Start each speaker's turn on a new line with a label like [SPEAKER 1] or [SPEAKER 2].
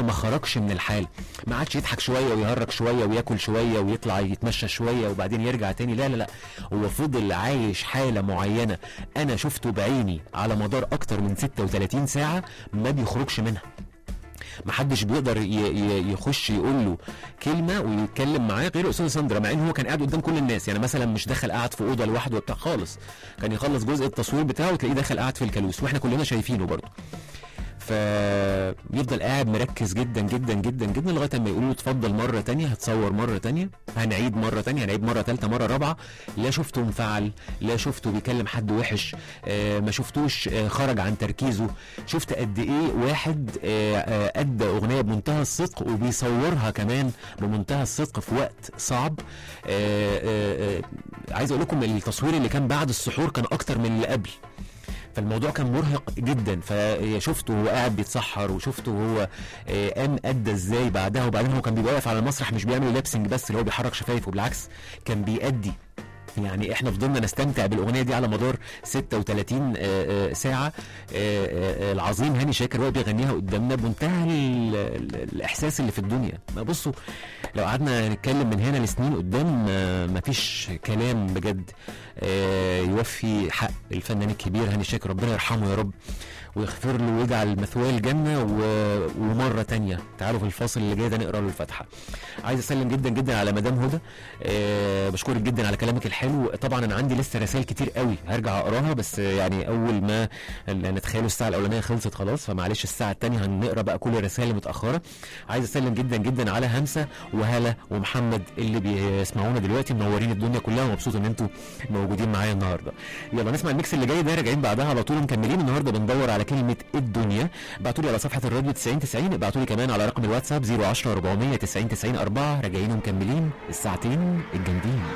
[SPEAKER 1] ما خرجش من الحال ما عادش يضحك شويه ويهرج شويه وياكل شويه ويطلع يتمشى شويه وبعدين يرجع تاني لا لا لا هو فضل عايش حاله معينه انا شفته بعيني على مدار اكتر من 36 ساعه ما بيخرجش منها محدش بيقدر ي- ي- يخش يقول له كلمه ويتكلم معاه غير استاذ ساندرا مع ان هو كان قاعد قدام كل الناس يعني مثلا مش دخل قاعد في اوضه لوحده وبتاع خالص كان يخلص جزء التصوير بتاعه وتلاقيه داخل قاعد في الكالوس واحنا كلنا شايفينه برضه فيفضل قاعد مركز جدا جدا جدا جدا لغايه اما يقولوا له اتفضل مره تانية هتصور مره تانية هنعيد مره تانية هنعيد مره ثالثه مره رابعه لا شفته انفعل لا شفته بيكلم حد وحش آه ما شفتوش آه خرج عن تركيزه شفت قد ايه واحد آه آه ادى اغنيه بمنتهى الصدق وبيصورها كمان بمنتهى الصدق في وقت صعب آه آه آه عايز اقول لكم التصوير اللي كان بعد السحور كان اكتر من اللي قبل فالموضوع كان مرهق جدا فشفته وهو قاعد بيتسحر وشفته وهو آه، قام ادى ازاي بعدها وبعدين هو كان بيبقى واقف على المسرح مش بيعمل لابسنج بس اللي هو بيحرك شفايفه بالعكس كان بيأدي يعني احنا فضلنا نستمتع بالاغنيه دي على مدار 36 آه، آه، ساعه آه، آه، العظيم هاني شاكر وهو بيغنيها قدامنا بمنتهى ال- ال- الاحساس اللي في الدنيا ما بصوا لو قعدنا نتكلم من هنا لسنين قدام آه، مفيش كلام بجد آه، يوفي حق الفنان الكبير هاني شاكر ربنا يرحمه يا رب ويغفر له ويجعل مثواه الجنه و... ومره تانية تعالوا في الفاصل اللي جاي ده نقرا له الفاتحه عايز اسلم جدا جدا على مدام هدى أه بشكرك جدا على كلامك الحلو طبعا انا عندي لسه رسائل كتير قوي هرجع اقراها بس يعني اول ما نتخيلوا الساعه الاولانيه خلصت خلاص فمعلش الساعه الثانيه هنقرا بقى كل الرسائل المتاخره عايز اسلم جدا جدا على همسه وهلا ومحمد اللي بيسمعونا دلوقتي منورين الدنيا كلها ومبسوط ان انتوا موجودين معايا النهارده يلا نسمع الميكس اللي جاي ده راجعين بعدها على طول مكملين النهارده بندور على كلمه الدنيا ابعتوا لي على صفحه الراديو 90 90 ابعتوا لي كمان على رقم الواتساب 010 400 90 90 4 راجعين ومكملين الساعتين الجامدين